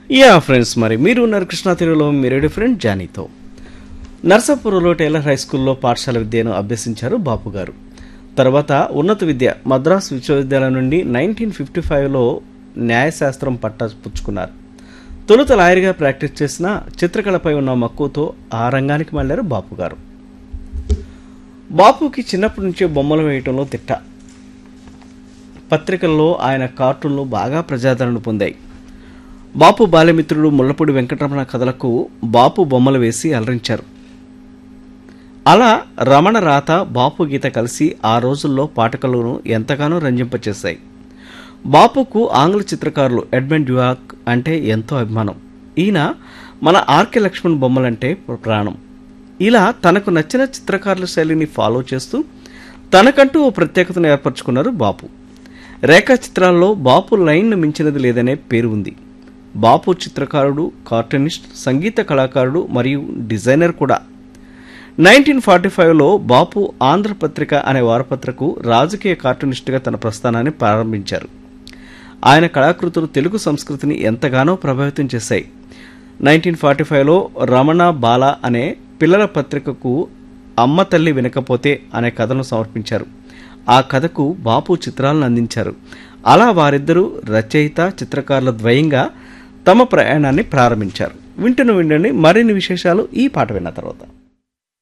yeah friends మరి మీరు ఉన్నారు కృష్ణా తీరులో మీరేడు ఫ్రెండ్ జానీతో నర్సాపురంలో టైలర్ హై స్కూల్లో పాఠశాల విద్యను అభ్యసించారు బాపు గారు తర్వాత ఉన్నత విద్య మద్రాస్ విశ్వవిద్యాలయం నుండి నైన్టీన్ ఫిఫ్టీ ఫైవ్లో న్యాయశాస్త్రం పట్టా పుచ్చుకున్నారు తొలుత లాయర్గా ప్రాక్టీస్ చేసిన చిత్రకళపై ఉన్న మక్కువతో ఆ రంగానికి మళ్ళారు బాపు గారు బాపుకి చిన్నప్పటి నుంచే బొమ్మలు వేయటంలో తిట్ట పత్రికల్లో ఆయన కార్టూన్లు బాగా ప్రజాదరణ పొందాయి బాపు బాల్యమిత్రుడు ముల్లపూడి వెంకటరమణ కథలకు బాపు బొమ్మలు వేసి అలరించారు అలా రమణ రాత బాపు గీత కలిసి ఆ రోజుల్లో పాఠకులను ఎంతగానో రంజింపచేశాయి బాపుకు ఆంగ్ల చిత్రకారులు ఎడ్మండ్ డ్యూయాక్ అంటే ఎంతో అభిమానం ఈయన మన ఆర్కే లక్ష్మణ్ బొమ్మలంటే ప్రాణం ఇలా తనకు నచ్చిన చిత్రకారుల శైలిని ఫాలో చేస్తూ తనకంటూ ఓ ప్రత్యేకతను ఏర్పరచుకున్నారు బాపు రేఖా చిత్రాల్లో బాపు లైన్ను మించినది లేదనే పేరు ఉంది బాపు చిత్రకారుడు కార్టూనిస్ట్ సంగీత కళాకారుడు మరియు డిజైనర్ కూడా నైన్టీన్ ఫార్టీ ఫైవ్లో బాపు ఆంధ్రపత్రిక అనే వారపత్రకు రాజకీయ కార్టూనిస్టుగా తన ప్రస్థానాన్ని ప్రారంభించారు ఆయన కళాకృతులు తెలుగు సంస్కృతిని ఎంతగానో ప్రభావితం చేశాయి నైన్టీన్ ఫార్టీ ఫైవ్లో రమణ బాల అనే పిల్లల పత్రికకు అమ్మ తల్లి వినకపోతే అనే కథను సమర్పించారు ఆ కథకు బాపు చిత్రాలను అందించారు అలా వారిద్దరూ రచయిత చిత్రకారుల ద్వయంగా తమ ప్రయాణాన్ని ప్రారంభించారు వింటున్న విండండి మరిన్ని విశేషాలు ఈ పాట విన్న తర్వాత